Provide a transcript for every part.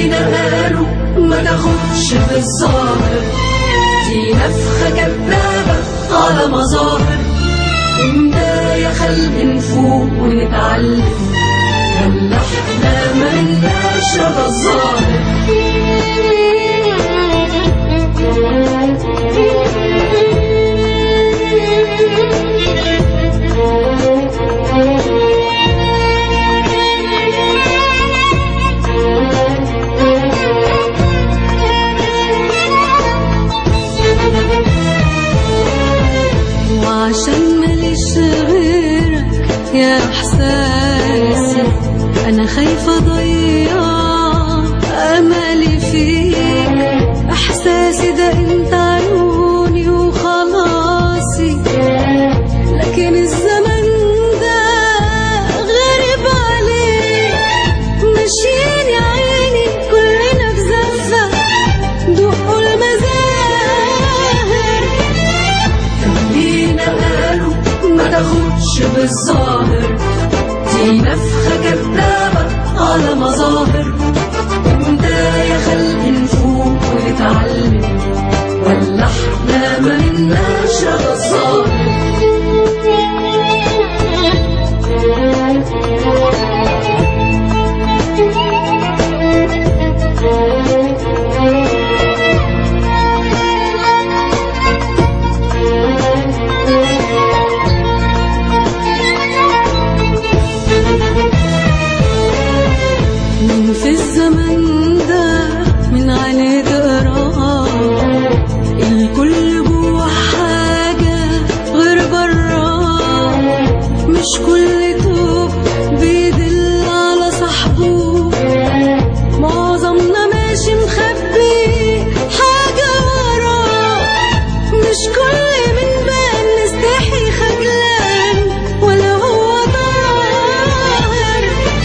لينا قالوا ما تاخدش بالظاهر دي نفخة كدابة على مظاهر امتى يا خلق نفوق ونتعلم ولا احنا ما لناش رضا الظاهر وعشان ماليش غيرك يا احساسي انا خايفه اضيع املي فيك احساسي ده انت عيوني وخلاصي لكن الزمن ده غريب عليك ماشيين يا عيني كلنا في زفه دقوا المزاهر لينا قالوا ما تاخدش بالظاهر دي نفخة كدابة على مظاهر امتى يا خلق نفوق ونتعلم ولا احنا ما لناش رضا الظاهر من في الزمن ده من عليه تقراها الكل جوا حاجة غير براه مش كل توب بيدل على صاحبه معظمنا ماشي مخبي حاجة وراه مش كل من بان مستحي خجلان ولا هو ظاهر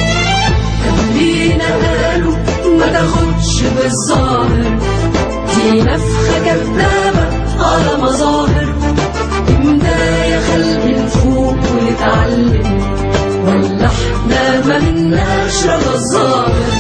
لينا قالوا ما تاخدش بالظاهر دي نفخة كدابة على مظاهر امتى يا خلق نفوق ونتعلم ولا احنا ما لناش رضا الظاهر